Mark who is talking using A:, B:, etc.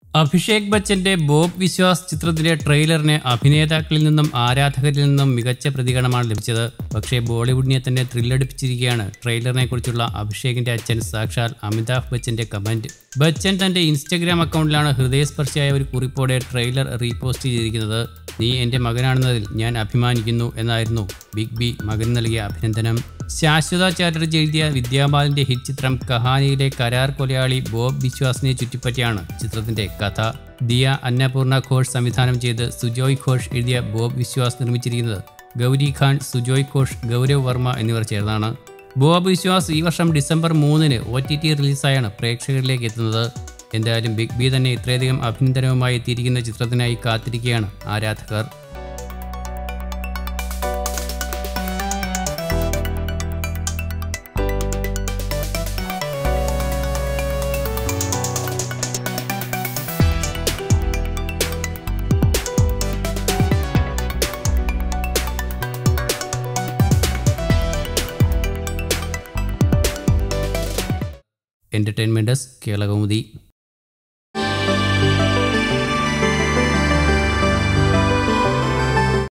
A: Abhishek ബച്ചന്റെ Bob Vishwas ചിത്രത്തിലെ ട്രെയിലറിന് അഭിനേതാക്കളിൽ നിന്നും ആരാധകരിൽ നിന്നും മികച്ച പ്രതികരണമാണ് ലഭിച്ചത് പക്ഷേ ബോളിവുഡിനെ തന്നെ ത്രില്ലടിപ്പിച്ചിരിക്കുകയാണ് ട്രെയിലറിനെ കുറിച്ചുള്ള അഭിഷേകിന്റെ അച്ഛൻ സാക്ഷാൽ അമിതാഭ് ബച്ചന്റെ കമന്റ് ബച്ചൻ തന്റെ ഇൻസ്റ്റഗ്രാം അക്കൗണ്ടിലാണ് ഹൃദയസ്പർശിയായ ഒരു കുറിപ്പോടെ ട്രെയിലർ റീപോസ്റ്റ് ചെയ്തിരിക്കുന്നത് നീ എൻ്റെ മകനാണെന്നതിൽ ഞാൻ അഭിമാനിക്കുന്നു എന്നായിരുന്നു ബിഗ് ബി മകൻ നൽകിയ അഭിനന്ദനം ശാശ്വത ചാറ്റർജി എഴുതിയ വിദ്യാബാലന്റെ ഹിറ്റ് ചിത്രം കഹാനിയിലെ കരാർ കൊലയാളി ബോബ് വിശ്വാസിനെ ചുറ്റിപ്പറ്റിയാണ് ചിത്രത്തിന്റെ കഥ ദിയ അന്നപൂർണ ഘോഷ് സംവിധാനം ചെയ്ത് സുജോയ് ഘോഷ് എഴുതിയ ബോബ് വിശ്വാസ് നിർമ്മിച്ചിരിക്കുന്നത് ഗൗരി ഖാൻ സുജോയ് ഘോഷ് ഗൗരവ് വർമ്മ എന്നിവർ ചേർന്നാണ് ബോബ് വിശ്വാസ് ഈ വർഷം ഡിസംബർ മൂന്നിന് ഒ ടി ടി റിലീസായാണ് പ്രേക്ഷകരിലേക്ക് എത്തുന്നത് എന്തായാലും ബിഗ് ബി തന്നെ ഇത്രയധികം അഭിനന്ദനവുമായി എത്തിയിരിക്കുന്ന ചിത്രത്തിനായി കാത്തിരിക്കുകയാണ് ആരാധകർ എൻ്റർടൈൻമെൻറ്റസ് കേരളകൗമുദി